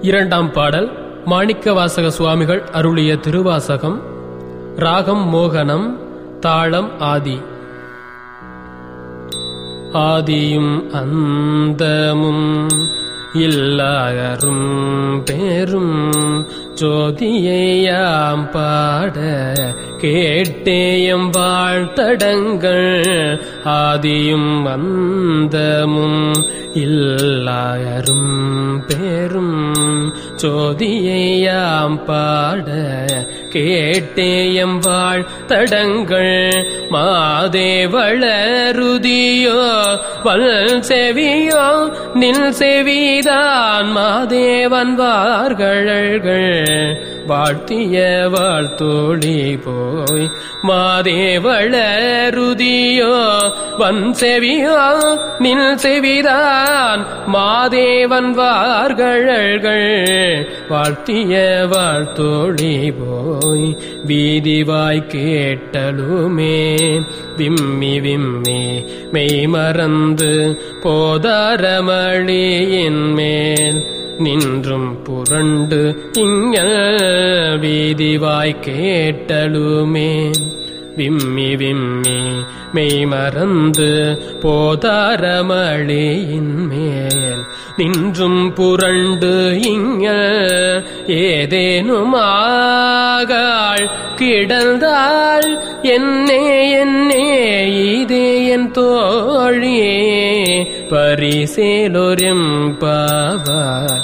இரண்டாம் பாடல் மாணிக்கவாசக சுவாமிகள் அருளிய திருவாசகம் ராகம் மோகனம் தாளம் ஆதி ஆதியும் அந்தமும் இல்லாரும் பேரும் ஜோதியையாம் பாட கேட்டேயம் வாழ்த்தடங்கள் ஆதியும் அந்தமும் இல்லாரும் பேரும் ஜோதியையாம் பாட கேட்டேயம் வாழ்த்தடங்கள் மாதேவளருதியோ வல் செவியோ நில் செவிதான் மாதேவன் வார்கள்கள் வாழ்த்திய வாழ்த்தோழி போய் மாதேவளருதியோ வன் செவியோ நில் செவிதான் மாதேவன் வார்கள்கள் வாழ்த்திய வாழ்த்தோழி போய் வீதிவாய் கேட்டலுமே விம்மி விம்மி மெய் மறந்து போதாரமளியின் மேல் நின்றும் புரண்டு இங்க வீதிவாய் கேட்டலுமே விம்மி விம்மி மெய் மறந்து போதாரமளியின் மேல் நின்றும் புரண்டு இங்க ஏதேனுமாகாள் கிடந்தாள் என்னே என்னே இதே என் தோழியே பரிசேலொரும் பாவாய்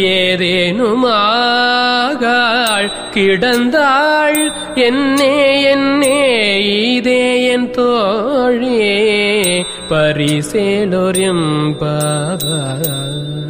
ஏதேனுமாகாள் கிடந்தாள் என்னே என்னே இதே என் தோழியே பரிசேலொரும் பாவாய்